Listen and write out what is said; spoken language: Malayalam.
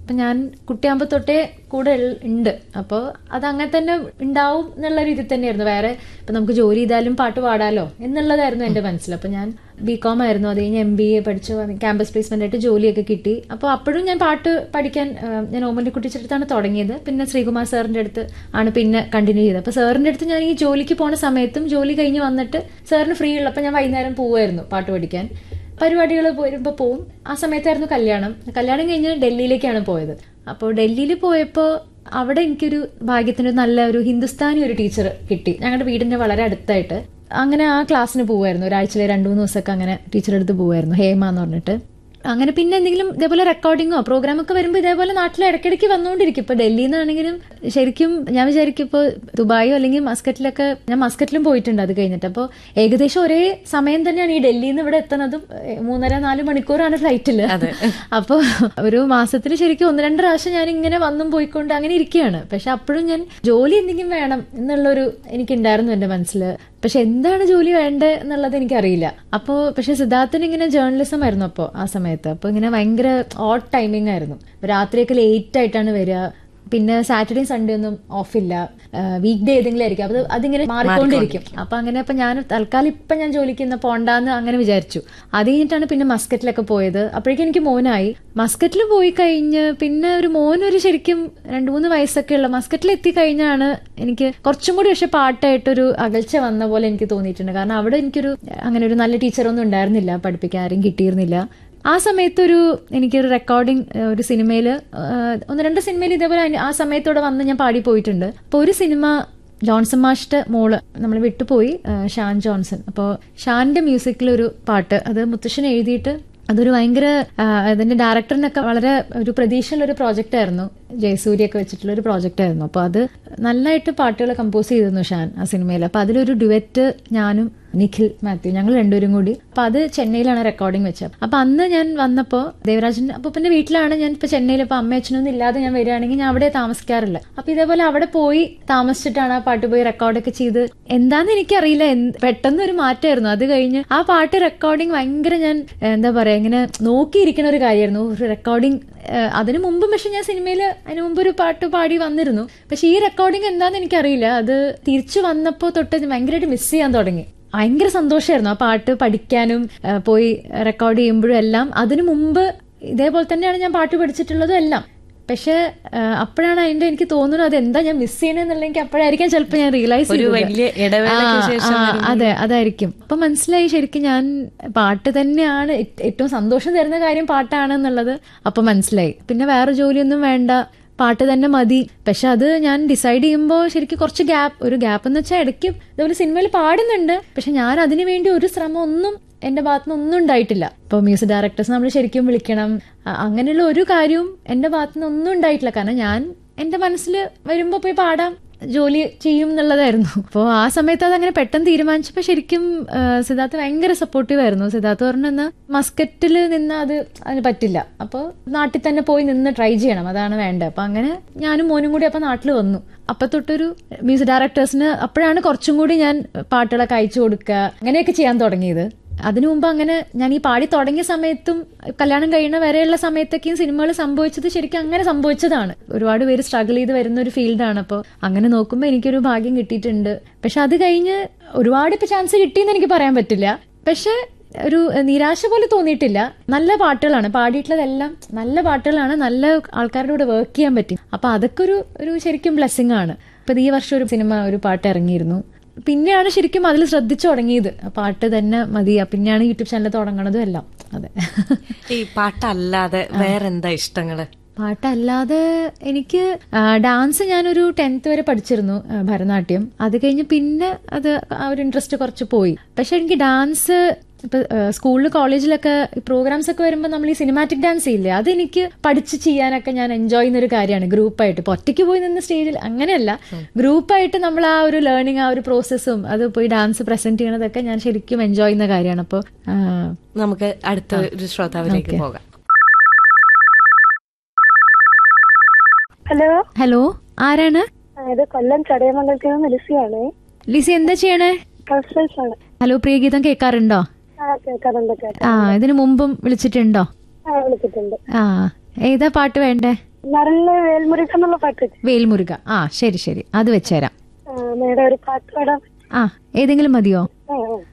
അപ്പൊ ഞാൻ കുട്ടിയാകുമ്പോ തൊട്ടേ കൂടെ ഉൾ- ഉണ്ട് അപ്പോൾ അത് അങ്ങനെ തന്നെ ഉണ്ടാവും എന്നുള്ള രീതി തന്നെയായിരുന്നു വേറെ ഇപ്പൊ നമുക്ക് ജോലി ചെയ്താലും പാട്ട് പാടാലോ എന്നുള്ളതായിരുന്നു എന്റെ മനസ്സിൽ അപ്പൊ ഞാൻ ബി കോം ആയിരുന്നു അത് കഴിഞ്ഞ് എം ബി എ പഠിച്ചു ക്യാമ്പസ് പ്ലേസ്മെന്റ് ആയിട്ട് ജോലിയൊക്കെ കിട്ടി അപ്പോൾ അപ്പോഴും ഞാൻ പാട്ട് പഠിക്കാൻ ആ, ഞാൻ ഓമന്റെ കുട്ടിച്ചെടുത്താണ് തുടങ്ങിയത് പിന്നെ ശ്രീകുമാർ സാറിന്റെ അടുത്ത് ആണ് പിന്നെ കണ്ടിന്യൂ ചെയ്തത് അപ്പൊ സാറിന്റെ അടുത്ത് ഞാൻ ഈ ജോലിക്ക് പോണ സമയത്തും ജോലി കഴിഞ്ഞ് വന്നിട്ട് സാറിന് ഫ്രീ ഉള്ളപ്പോൾ ഞാൻ വൈകുന്നേരം പോവായിരുന്നു പാട്ട് പഠിക്കാൻ പരിപാടികൾ വരുമ്പോൾ പോവും ആ സമയത്തായിരുന്നു കല്യാണം കല്യാണം കഴിഞ്ഞ് ഡൽഹിയിലേക്കാണ് പോയത് അപ്പോൾ ഡൽഹിയിൽ പോയപ്പോൾ അവിടെ എനിക്കൊരു ഭാഗ്യത്തിന് ഒരു നല്ല ഒരു ഹിന്ദുസ്ഥാനി ഒരു ടീച്ചർ കിട്ടി ഞങ്ങളുടെ വീടിന്റെ വളരെ അടുത്തായിട്ട് അങ്ങനെ ആ ക്ലാസ്സിന് പോവായിരുന്നു ഒരാഴ്ചയിലെ രണ്ടു മൂന്ന് ദിവസമൊക്കെ അങ്ങനെ ടീച്ചറുടെ അടുത്ത് പോവായിരുന്നു ഹേമ എന്ന് പറഞ്ഞിട്ട് അങ്ങനെ പിന്നെ എന്തെങ്കിലും ഇതേപോലെ റെക്കോർഡിങ്ങോ പ്രോഗ്രാമൊക്കെ വരുമ്പോൾ ഇതേപോലെ നാട്ടിൽ ഇടയ്ക്കിടയ്ക്ക് വന്നുകൊണ്ടിരിക്കും ഇപ്പൊ ഡൽഹിയിൽ നിന്നാണെങ്കിലും ശരിക്കും ഞാൻ വിചാരിക്കും ഇപ്പോൾ ദുബായോ അല്ലെങ്കിൽ മസ്കറ്റിലൊക്കെ ഞാൻ മസ്കറ്റിലും പോയിട്ടുണ്ട് അത് കഴിഞ്ഞിട്ട് അപ്പോൾ ഏകദേശം ഒരേ സമയം തന്നെയാണ് ഈ ഡൽഹിയിൽ നിന്ന് ഇവിടെ എത്തുന്നതും ഏ, മൂന്നര നാല് മണിക്കൂറാണ് ഫ്ലൈറ്റിൽ അപ്പോൾ ഒരു മാസത്തിൽ ശരിക്കും ഒന്ന് രണ്ട് പ്രാവശ്യം ഞാൻ ഇങ്ങനെ വന്നും പോയിക്കൊണ്ട് അങ്ങനെ ഇരിക്കുകയാണ് പക്ഷെ അപ്പോഴും ഞാൻ ജോലി എന്തെങ്കിലും വേണം എന്നുള്ളൊരു എനിക്കുണ്ടായിരുന്നു എന്റെ മനസ്സിൽ പക്ഷെ എന്താണ് ജോലി വേണ്ടത് എന്നുള്ളത് എനിക്കറിയില്ല അപ്പോൾ പക്ഷെ സിദ്ധാർത്ഥന് ഇങ്ങനെ ജേർണലിസം ആയിരുന്നു അപ്പോൾ ആ സമയത്ത് അപ്പോൾ ഇങ്ങനെ ഭയങ്കര ഓട്ട് ടൈമിംഗ് ആയിരുന്നു രാത്രിയൊക്കെ ലേറ്റ് ആയിട്ടാണ് വരിക പിന്നെ സാറ്റർഡേ സൺഡേ ഒന്നും ഓഫില്ല വീക്ക് ഡേ ഏതെങ്കിലും ആയിരിക്കും അത് അതിങ്ങനെ മാറിക്കൊണ്ടിരിക്കും അപ്പൊ അങ്ങനെ അപ്പൊ ഞാൻ തൽക്കാലം ഇപ്പൊ ഞാൻ ജോലിക്ക് ഇന്ന് പോണ്ടാന്ന് അങ്ങനെ വിചാരിച്ചു അത് കഴിഞ്ഞിട്ടാണ് പിന്നെ മസ്കറ്റിലൊക്കെ പോയത് അപ്പോഴേക്കും എനിക്ക് മോനായി മസ്കറ്റിൽ പോയി കഴിഞ്ഞ് പിന്നെ ഒരു മോനൊരു ശരിക്കും രണ്ടു മൂന്ന് വയസ്സൊക്കെ ഉള്ള മസ്കറ്റിൽ എത്തി കഴിഞ്ഞാണ് എനിക്ക് കുറച്ചും കൂടി പക്ഷെ പാട്ടായിട്ടൊരു അകൽച്ച വന്ന പോലെ എനിക്ക് തോന്നിയിട്ടുണ്ട് കാരണം അവിടെ എനിക്കൊരു അങ്ങനെ ഒരു നല്ല ടീച്ചറൊന്നും ഉണ്ടായിരുന്നില്ല പഠിപ്പിക്കാൻ ആരും കിട്ടിയിരുന്നില്ല ആ സമയത്തൊരു എനിക്കൊരു റെക്കോർഡിംഗ് ഒരു സിനിമയിൽ ഒന്ന് രണ്ട് സിനിമയിൽ ഇതേപോലെ അനി- ആ സമയത്തോടെ വന്ന് ഞാൻ പാടി പോയിട്ടുണ്ട് അപ്പോൾ ഒരു സിനിമ ജോൺസൺ മാഷിന്റെ മോള് നമ്മൾ വിട്ടുപോയി ആ, ഷാൻ ജോൺസൺ അപ്പോൾ ഷാന്റെ മ്യൂസിക്കിലൊരു പാട്ട് അത് മുത്തശ്ശൻ എഴുതിയിട്ട് അതൊരു ഭയങ്കര ആ, അതിന്റെ ഡയറക്ടറിനൊക്കെ വളരെ ഒരു പ്രതീക്ഷയുള്ള ഒരു പ്രോജക്റ്റ് ആയിരുന്നു ജയസൂര്യൊക്കെ വെച്ചിട്ടുള്ള ഒരു പ്രോജക്റ്റ് ആയിരുന്നു അപ്പോൾ അത് നല്ലതായിട്ട് പാട്ടുകൾ കമ്പോസ് ചെയ്തിരുന്നു ഷാൻ ആ സിനിമയിൽ അപ്പോൾ അതിലൊരു ഡുവറ്റ് ഞാനും നിഖിൽ മാത്യു ഞങ്ങൾ രണ്ടുപേരും കൂടി അപ്പൊ അത് ചെന്നൈയിലാണ് റെക്കോർഡിംഗ് വെച്ചത് അപ്പൊ അന്ന് ഞാൻ വന്നപ്പോ ദേവരാജൻ അപ്പൂപ്പന്റെ വീട്ടിലാണ് ഞാൻ ഇപ്പൊ ചെന്നൈയിൽ ഇപ്പൊ അമ്മ അച്ഛനൊന്നും ഇല്ലാതെ ഞാൻ വരികയാണെങ്കിൽ ഞാൻ അവിടെ താമസിക്കാറില്ല അപ്പൊ ഇതേപോലെ അവിടെ പോയി താമസിച്ചിട്ടാണ് ആ പാട്ട് പോയി റെക്കോർഡൊക്കെ ചെയ്ത് എന്താന്ന് എനിക്കറിയില്ല എന്ത് പെട്ടെന്ന് ഒരു മാറ്റമായിരുന്നു അത് കഴിഞ്ഞ് ആ പാട്ട് റെക്കോർഡിംഗ് ഭയങ്കര ഞാൻ എന്താ പറയാ ഇങ്ങനെ നോക്കിയിരിക്കുന്ന ഒരു കാര്യമായിരുന്നു ഒരു റെക്കോർഡിംഗ് അതിനു മുമ്പും പക്ഷെ ഞാൻ സിനിമയിൽ അതിനു മുമ്പ് ഒരു പാട്ട് പാടി വന്നിരുന്നു പക്ഷെ ഈ റെക്കോർഡിംഗ് എന്താന്ന് എനിക്കറിയില്ല അത് തിരിച്ചു വന്നപ്പോ തൊട്ട് ഭയങ്കരമായിട്ട് മിസ് ചെയ്യാൻ തുടങ്ങി ഭയങ്കര സന്തോഷമായിരുന്നു ആ പാട്ട് പഠിക്കാനും ആ, പോയി റെക്കോർഡ് ചെയ്യുമ്പോഴും എല്ലാം അതിനു മുമ്പ് ഇതേപോലെ തന്നെയാണ് ഞാൻ പാട്ട് പഠിച്ചിട്ടുള്ളതും എല്ലാം പക്ഷെ ആ, അപ്പോഴാണ് അതിന്റെ എനിക്ക് തോന്നുന്നത് അത് എന്താ ഞാൻ മിസ് ചെയ്യണെന്നുള്ള എനിക്ക് അപ്പോഴായിരിക്കും ചിലപ്പോൾ ഞാൻ റിയലൈസ് ഒരു വലിയ ഇടവേളയ്ക്ക് ശേഷം അതെ അതായിരിക്കും അപ്പൊ മനസ്സിലായി ശരിക്കും ഞാൻ പാട്ട് തന്നെയാണ് ഏറ്റ്- ഏറ്റവും സന്തോഷം തരുന്ന കാര്യം പാട്ടാണ് എന്നുള്ളത് അപ്പൊ മനസ്സിലായി പിന്നെ വേറെ ജോലിയൊന്നും വേണ്ട പാട്ട് തന്നെ മതി പക്ഷെ അത് ഞാൻ ഡിസൈഡ് ചെയ്യുമ്പോൾ ശരിക്കും കുറച്ച് ഗ്യാപ്പ് ഒരു ഗ്യാപ്പ് എന്ന് വെച്ചാൽ ഇടയ്ക്ക് ഇതുപോലെ സിനിമയിൽ പാടുന്നുണ്ട് പക്ഷെ ഞാൻ അതിനു വേണ്ടി ഒരു ശ്രമം ഒന്നും എന്റെ ഭാഗത്തുനിന്ന് ഒന്നും ഉണ്ടായിട്ടില്ല ഇപ്പോൾ മ്യൂസിക് ഡയറക്ടേഴ്സ് നമ്മൾ ശരിക്കും വിളിക്കണം അ- അങ്ങനെയുള്ള ഒരു കാര്യവും എന്റെ ഭാഗത്തുനിന്ന് ഒന്നും ഉണ്ടായിട്ടില്ല കാരണം ഞാൻ എന്റെ മനസ്സിൽ വരുമ്പോൾ പോയി പാടാം ജോലി ചെയ്യും എന്നുള്ളതായിരുന്നു അപ്പോൾ ആ സമയത്ത് അത് അങ്ങനെ പെട്ടെന്ന് തീരുമാനിച്ചപ്പോൾ ശരിക്കും ആ, സിദ്ധാർത്ഥ് ഭയങ്കര സപ്പോർട്ടീവ് ആയിരുന്നു സിദ്ധാർത്ഥ് പറഞ്ഞെന്ന് മസ്കറ്റിൽ നിന്ന് അത് അതിന് പറ്റില്ല അപ്പോൾ നാട്ടിൽ തന്നെ പോയി നിന്ന് ട്രൈ ചെയ്യണം അതാണ് വേണ്ടത് അപ്പൊ അങ്ങനെ ഞാനും മോനും കൂടി അപ്പൊ നാട്ടിൽ വന്നു അപ്പൊ തൊട്ടൊരു മ്യൂസിക് ഡയറക്ടേഴ്സിന് അപ്പോഴാണ് കുറച്ചും കൂടി ഞാൻ പാട്ടുകളൊക്കെ അയച്ചു കൊടുക്കുക അങ്ങനെയൊക്കെ ചെയ്യാൻ തുടങ്ങിയത് അതിനു മുമ്പ് അങ്ങനെ ഞാൻ ഈ പാടി തുടങ്ങിയ സമയത്തും കല്യാണം കഴിയുന്ന വരെയുള്ള സമയത്തൊക്കെയും സിനിമകൾ സംഭവിച്ചത് ശരിക്കും അങ്ങനെ സംഭവിച്ചതാണ് ഒരുപാട് പേര് സ്ട്രഗിൾ ചെയ്ത് വരുന്ന ഒരു ഫീൽഡാണ് അപ്പോൾ അങ്ങനെ നോക്കുമ്പോൾ എനിക്കൊരു ഭാഗ്യം കിട്ടിയിട്ടുണ്ട് പക്ഷെ അത് കഴിഞ്ഞ് ഒരുപാട് ഇപ്പൊ ചാൻസ് കിട്ടിയെന്ന് എനിക്ക് പറയാൻ പറ്റില്ല പക്ഷെ ഒരു നിരാശ പോലെ തോന്നിയിട്ടില്ല നല്ല പാട്ടുകളാണ് പാടിയിട്ടുള്ളതെല്ലാം നല്ല പാട്ടുകളാണ് നല്ല ആൾക്കാരുടെ കൂടെ വർക്ക് ചെയ്യാൻ പറ്റി അപ്പൊ അതൊക്കെ ഒരു ഒരു ശരിക്കും ബ്ലെസ്സിങ് ആണ് ഇപ്പൊ ഈ വർഷം ഒരു സിനിമ ഒരു പാട്ട് ഇറങ്ങിയിരുന്നു പിന്നെയാണ് ശരിക്കും അതിൽ ശ്രദ്ധിച്ചു തുടങ്ങിയത് ആ പാട്ട് തന്നെ മതി പിന്നെയാണ് യൂട്യൂബ് ചാനൽ തുടങ്ങണതും എല്ലാം അതെ ഈ പാട്ടല്ലാതെ വേറെന്താ ഇഷ്ടങ്ങള് പാട്ടല്ലാതെ എനിക്ക് ആ, ഡാൻസ് ഞാനൊരു ടെൻത്ത് വരെ പഠിച്ചിരുന്നു ആ, ഭരതനാട്യം അത് കഴിഞ്ഞ് പിന്നെ അത് ആ ഒരു ഇൻട്രസ്റ്റ് കുറച്ച് പോയി പക്ഷെ എനിക്ക് ഡാൻസ് ഇപ്പൊ സ്കൂളിൽ കോളേജിലൊക്കെ പ്രോഗ്രാംസ് ഒക്കെ വരുമ്പോൾ നമ്മൾ ഈ സിനിമാറ്റിക് ഡാൻസ് ഇല്ലേ അതെനിക്ക് പഠിച്ച് ചെയ്യാനൊക്കെ ഞാൻ എൻജോയ് ചെയ്യുന്ന ഒരു കാര്യമാണ് ഗ്രൂപ്പായിട്ട് ഇപ്പൊ ഒറ്റയ്ക്ക് പോയി നിന്ന് സ്റ്റേജിൽ അങ്ങനെയല്ല ഗ്രൂപ്പായിട്ട് നമ്മൾ ആ ഒരു ലേണിംഗ് ആ ഒരു പ്രോസസ്സും അത് പോയി ഡാൻസ് പ്രസന്റ് ചെയ്യണതൊക്കെ ഞാൻ ശരിക്കും എൻജോയ് ചെയ്യുന്ന കാര്യമാണ് അപ്പോൾ നമുക്ക് അടുത്ത ഒരു ശ്രോതാവിലേക്ക് പോകാം ഹലോ ഹലോ ആരാണ് ആ, ഇത് കൊല്ലം ചടയമംഗലത്തിൽ നിന്ന് ലിസിയാണ് ലിസി എന്താ ചെയ്യണേ ഹൗസ് വൈഫ് ആണ് ഹലോ പ്രിയഗീതം കേൾക്കാറുണ്ടോ ആ കേൾക്കാറുണ്ട് കേൾക്കാം ആ ഇതിനു മുമ്പും വിളിച്ചിട്ടുണ്ടോ ആ വിളിച്ചിട്ടുണ്ട് ആ ഏതാ പാട്ട് വേണ്ടേ നല്ല വേൽമുരുകൻ എന്നുള്ള പാട്ട് വെച്ച് വേൽമുരുക ആ ശരി ശരി അത് വെച്ചുതരാം ആ, മേഡം ഒരു പാട്ട് പാടാം ആ ഏതെങ്കിലും മതിയോ ആ, ആ.